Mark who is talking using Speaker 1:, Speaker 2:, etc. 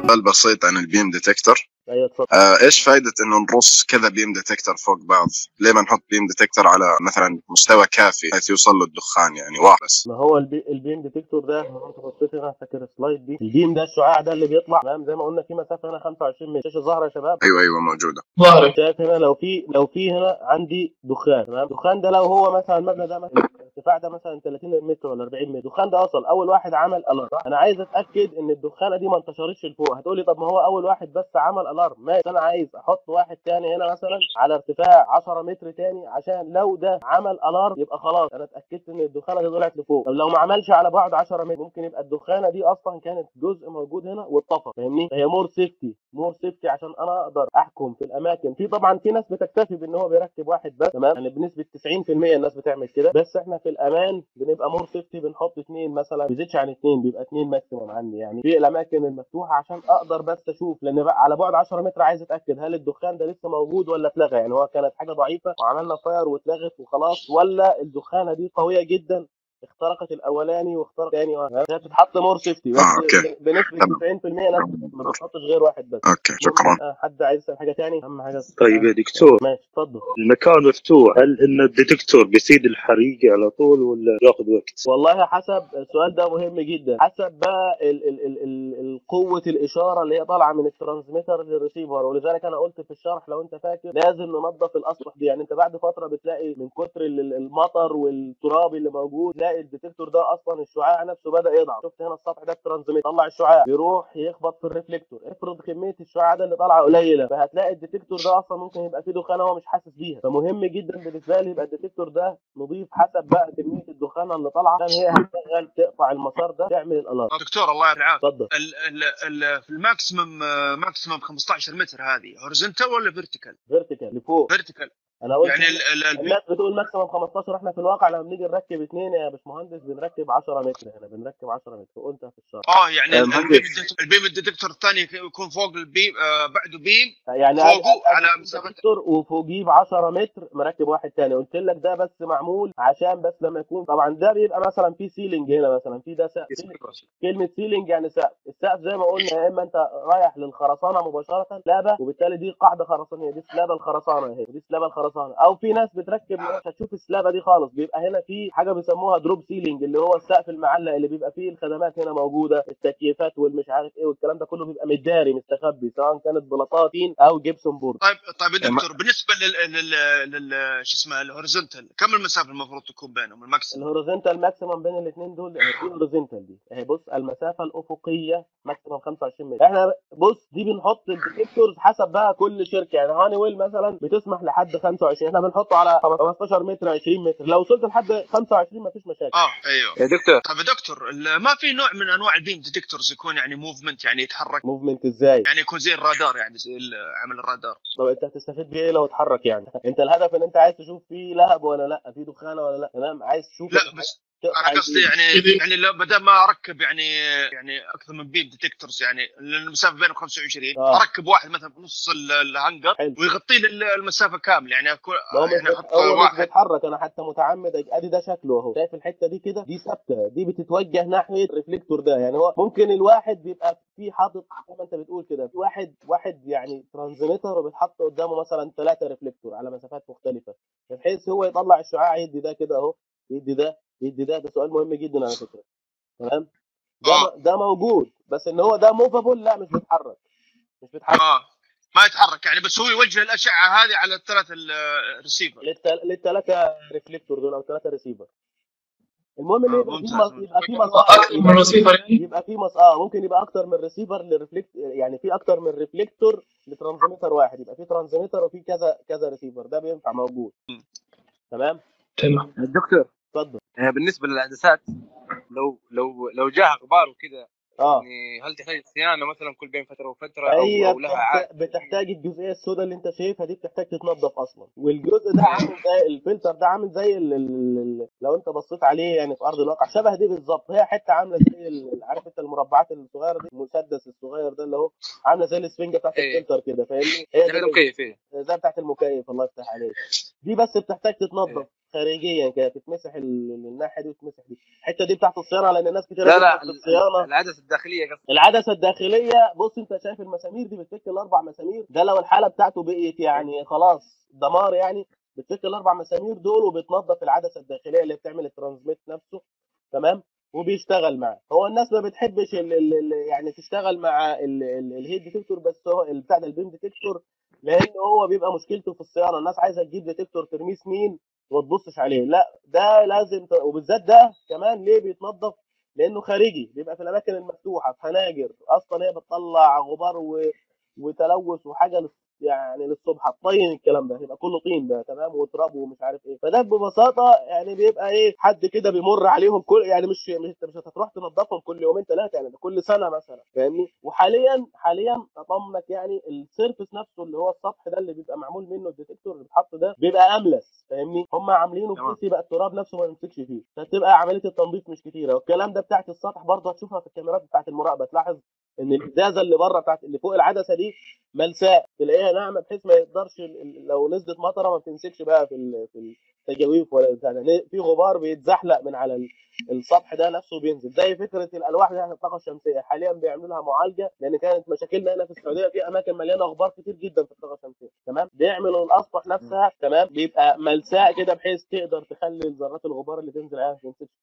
Speaker 1: سؤال بسيط عن البيم ديتكتور
Speaker 2: ايوه اتفضل
Speaker 1: آه ايش فائده انه نرص كذا بيم ديتكتور فوق بعض؟ ليه ما نحط بيم ديتكتور على مثلا مستوى كافي حيث يوصل له الدخان يعني واحد بس
Speaker 2: ما هو البي... البيم ديتكتور ده لو انت بصيت هنا فاكر السلايد دي البيم ده الشعاع ده اللي بيطلع تمام زي ما قلنا في مسافه هنا 25 متر شاشه ظاهره يا شباب
Speaker 1: ايوه ايوه موجوده
Speaker 3: ظاهرة
Speaker 2: شايف هنا لو في لو في هنا عندي دخان تمام الدخان ده لو هو مثلا المبنى ده مثلا الارتفاع ده مثلا 30 متر ولا 40 متر الدخان ده وصل اول واحد عمل الارم انا عايز اتاكد ان الدخانه دي ما انتشرتش لفوق هتقولي طب ما هو اول واحد بس عمل الارم ماشي انا عايز احط واحد تاني هنا مثلا على ارتفاع 10 متر تاني عشان لو ده عمل الارم يبقى خلاص انا اتاكدت ان الدخانه دي طلعت لفوق طب لو ما عملش على بعد 10 متر ممكن يبقى الدخانه دي اصلا كانت جزء موجود هنا واتطفى فاهمني فهي مور سيفتي مور سيفتي عشان انا اقدر احكم في الاماكن في طبعا في ناس بتكتفي بان هو بيركب واحد بس تمام يعني بنسبه 90% الناس بتعمل كده بس احنا في الامان بنبقى مور سيفتي بنحط اثنين مثلا ما بيزيدش عن اثنين بيبقى اثنين ماكسيموم عندي يعني في الاماكن المفتوحه عشان اقدر بس اشوف لان بقى على بعد 10 متر عايز اتاكد هل الدخان ده لسه موجود ولا اتلغى يعني هو كانت حاجه ضعيفه وعملنا فاير واتلغت وخلاص ولا الدخانه دي قويه جدا اخترقت الاولاني واخترق الثاني هي بتتحط مور سيفتي بس
Speaker 1: آه، أوكي.
Speaker 2: بنسبه 90% ناس ما بتحطش غير واحد بس
Speaker 1: اوكي شكرا
Speaker 2: آه، حد عايز يسال حاجه تاني اهم حاجه
Speaker 4: طيب يا دكتور
Speaker 2: ماشي اتفضل
Speaker 4: المكان مفتوح هل ان الديتكتور بيسيد الحريق على طول ولا ياخذ وقت؟
Speaker 2: والله حسب السؤال ده مهم جدا حسب بقى ال ال ال ال ال قوه الاشاره اللي هي طالعه من الترانسميتر للريسيفر ولذلك انا قلت في الشرح لو انت فاكر لازم ننظف الاسطح دي يعني انت بعد فتره بتلاقي من كتر ال- ال- المطر والتراب اللي موجود تلاقي الديتكتور ده اصلا الشعاع نفسه بدا يضعف شفت هنا السطح ده الترانسميتر طلع الشعاع يروح يخبط في الريفليكتور افرض كميه الشعاع ده اللي طالعه قليله فهتلاقي الديتكتور ده اصلا ممكن يبقى فيه دخانه هو مش حاسس بيها فمهم جدا بالنسبه لي يبقى الديتكتور ده نضيف حسب بقى كميه الدخانه اللي طالعه عشان هي هتشتغل تقطع المسار ده تعمل الالارم
Speaker 3: دكتور الله يعطيك العافيه
Speaker 2: اتفضل
Speaker 3: ال ال ال في الماكسيمم آه، ماكسيمم 15 متر هذه هوريزونتال ولا فيرتيكال؟
Speaker 2: فيرتيكال لفوق
Speaker 3: فيرتيكال
Speaker 2: انا قلت
Speaker 3: يعني ال ال ال
Speaker 2: الناس بتقول ماكسيمم 15 احنا في الواقع لما بنيجي نركب اثنين يا باشمهندس بنركب 10 متر هنا بنركب 10 متر وانت في الشرح
Speaker 3: اه يعني
Speaker 1: آه،
Speaker 3: ال-
Speaker 1: مهندس.
Speaker 3: البيم الديتكتور- البيم الديتكتور الثاني يكون فوق البيم آه بعده بيم
Speaker 2: يعني
Speaker 3: فوقه
Speaker 2: أنا-
Speaker 3: على
Speaker 2: أنا
Speaker 3: مسافة-
Speaker 2: دكتور وفوقيه ب 10 متر مركب واحد تاني قلت لك ده بس معمول عشان بس لما يكون طبعا ده بيبقى مثلا في سيلينج هنا مثلا في ده سقف كلمه سيلينج يعني سقف السقف زي ما قلنا يا اما انت رايح للخرسانه مباشره سلابه وبالتالي دي قاعده خرسانيه دي سلابه الخرسانه اهي دي سلابه الخرسانه او في ناس بتركب مش هتشوف السلابه دي خالص بيبقى هنا في حاجه بيسموها دروب سيلينج اللي هو السقف المعلق اللي بيبقى فيه الخدمات هنا موجوده التكييفات والمش عارف ايه والكلام ده كله بيبقى متداري مستخبي سواء كانت بلاطاتين او جبسون بورد
Speaker 3: طيب طيب يا دكتور بالنسبه لل لل لل شو اسمه الهوريزونتال كم المسافه المفروض تكون بينهم الماكسيمم؟
Speaker 2: الهوريزونتال ماكسيمم بين الاثنين دول اهي دي الهوريزونتال دي اهي بص المسافه الافقيه ماكسيمم 25 متر احنا بص دي بنحط الديتكتورز حسب بقى كل شركه يعني هاني ويل مثلا بتسمح لحد 25 احنا بنحطه على 15 متر 20 متر لو وصلت لحد 25 مفيش مشاكل
Speaker 3: اه ايوه
Speaker 5: يا دكتور
Speaker 3: طيب يا دكتور ال- ما في نوع من انواع البيم ديتكتورز يكون يعني موفمنت يعني يتحرك
Speaker 2: موفمنت ازاي
Speaker 3: يعني يكون زي الرادار يعني زي ال- عمل الرادار
Speaker 2: طب انت هتستفيد بايه لو اتحرك يعني انت الهدف ان انت عايز تشوف فيه لهب ولا لا في دخانه ولا لا تمام عايز تشوف
Speaker 3: لا بس
Speaker 2: تقطع
Speaker 3: انا قصدي
Speaker 2: البيم.
Speaker 3: يعني يعني لو بدل ما اركب يعني يعني اكثر من بيم ديتكتورز يعني لأن المسافه بينهم 25
Speaker 2: آه.
Speaker 3: اركب واحد مثلا في نص ال- الهنجر
Speaker 2: حلو.
Speaker 3: ويغطي لي ال- المسافه كامله يعني اكون
Speaker 2: ما هو مش
Speaker 3: يعني
Speaker 2: بت-
Speaker 3: احط
Speaker 2: هو مش
Speaker 3: واحد
Speaker 2: بيتحرك انا حتى متعمد أج- ادي ده شكله اهو شايف الحته دي كده دي ثابته دي بتتوجه ناحيه الريفليكتور ده يعني هو ممكن الواحد بيبقى فيه حاطط زي ما انت بتقول كده في واحد واحد يعني ترانزميتر وبيتحط قدامه مثلا ثلاثه ريفليكتور على مسافات مختلفه بحيث هو يطلع الشعاع يدي ده كده اهو يدي ده يدي ده ده سؤال مهم جدا على فكره تمام ده
Speaker 3: آه.
Speaker 2: ده موجود بس ان هو ده موفابل لا مش بيتحرك مش بيتحرك
Speaker 3: اه ما يتحرك يعني بس هو يوجه الاشعه هذه على الثلاث ال- الريسيفر
Speaker 2: للتل- للثلاثه ريفليكتور دول او ثلاثه ريسيفر المهم ان
Speaker 3: آه،
Speaker 2: يبقى في
Speaker 3: ممتاز.
Speaker 2: مس- يبقى في
Speaker 6: اكثر من
Speaker 2: مسار
Speaker 6: رسيفر يعني
Speaker 2: يبقى في مس اه ممكن يبقى اكتر من ريسيفر للريفلكت يعني في اكتر من ريفليكتور لترانزميتر واحد يبقى في ترانزميتر وفي كذا كذا ريسيفر ده بينفع موجود تمام
Speaker 6: تمام
Speaker 5: الدكتور
Speaker 2: اتفضل
Speaker 5: آه، بالنسبه للعدسات لو لو لو جاها غبار وكده
Speaker 2: اه
Speaker 5: يعني هل تحتاج صيانه مثلا كل بين فتره وفتره او,
Speaker 2: هي
Speaker 5: أو لها عائد
Speaker 2: بتحتاج, بتحتاج الجزئيه السوداء اللي انت شايفها دي بتحتاج تتنضف اصلا والجزء ده عامل زي الفلتر ده عامل زي ال ال ال لو انت بصيت عليه يعني في ارض الواقع شبه دي بالظبط هي حته عامله زي ال- عارف انت المربعات الصغيره دي المسدس الصغير ده اللي هو عامله زي الاسفنجه بتاعت
Speaker 5: إيه.
Speaker 2: الفلتر كده فاهمني هي
Speaker 5: زي
Speaker 2: دي
Speaker 5: المكيف إيه.
Speaker 2: زي بتاعت المكيف الله يفتح عليك دي بس بتحتاج تتنضف خارجيا كده تتمسح ال- الناحيه دي وتتمسح دي الحته دي بتاعت الصيانه لان الناس كتير
Speaker 5: لا لا
Speaker 2: في الصيانه
Speaker 5: العدسه الداخليه قصدي
Speaker 2: العدسه الداخليه بص انت شايف المسامير دي بتفك الاربع مسامير ده لو الحاله بتاعته بقيت يعني خلاص دمار يعني بتفك الاربع مسامير دول وبتنظف العدسه الداخليه اللي بتعمل الترانسميت نفسه تمام وبيشتغل معاه هو الناس ما بتحبش ال ال ال يعني تشتغل مع ال- ال- الهيد ديتكتور بس هو ال- بتاع ده البيم ديتكتور لان هو بيبقى مشكلته في الصيانه الناس عايزه تجيب ديتكتور ترميه سنين وما تبصش عليه لا ده لازم ت... وبالذات ده كمان ليه بيتنظف لانه خارجي بيبقى في الاماكن المفتوحه في فناجر اصلا هي بتطلع غبار و... وتلوث وحاجه للص- يعني للصبح هتطين الكلام ده يبقى كله طين ده تمام وتراب ومش عارف ايه فده ببساطه يعني بيبقى ايه حد كده بيمر عليهم كل يعني مش مش انت مش هتروح تنظفهم كل يومين ثلاثه يعني ده كل سنه مثلا فاهمني وحاليا حاليا اطمنك يعني السيرفس نفسه اللي هو السطح ده اللي بيبقى معمول منه الديتكتور اللي بيتحط ده بيبقى املس فاهمني هم عاملينه
Speaker 5: تمام.
Speaker 2: بحيث يبقى التراب نفسه ما يمسكش فيه فتبقى عمليه التنظيف مش كتيره والكلام ده بتاعت السطح برضه هتشوفها في الكاميرات بتاعت المراقبه تلاحظ ان الازازه اللي بره بتاعت اللي فوق العدسه دي ملساء تلاقيها ناعمه بحيث ما يقدرش ال- ال- لو نزلت مطره ما بتمسكش بقى في ال- في التجاويف ولا بتاع ده. في غبار بيتزحلق من على ال- السطح ده نفسه بينزل زي فكره الالواح بتاعت الطاقه الشمسيه حاليا بيعملوا لها معالجه لان كانت مشاكلنا هنا في السعوديه في اماكن مليانه غبار كتير جدا في الطاقه الشمسيه تمام بيعملوا الاسطح نفسها تمام بيبقى ملساء كده بحيث تقدر تخلي ذرات الغبار اللي تنزل عليها ما تمسكش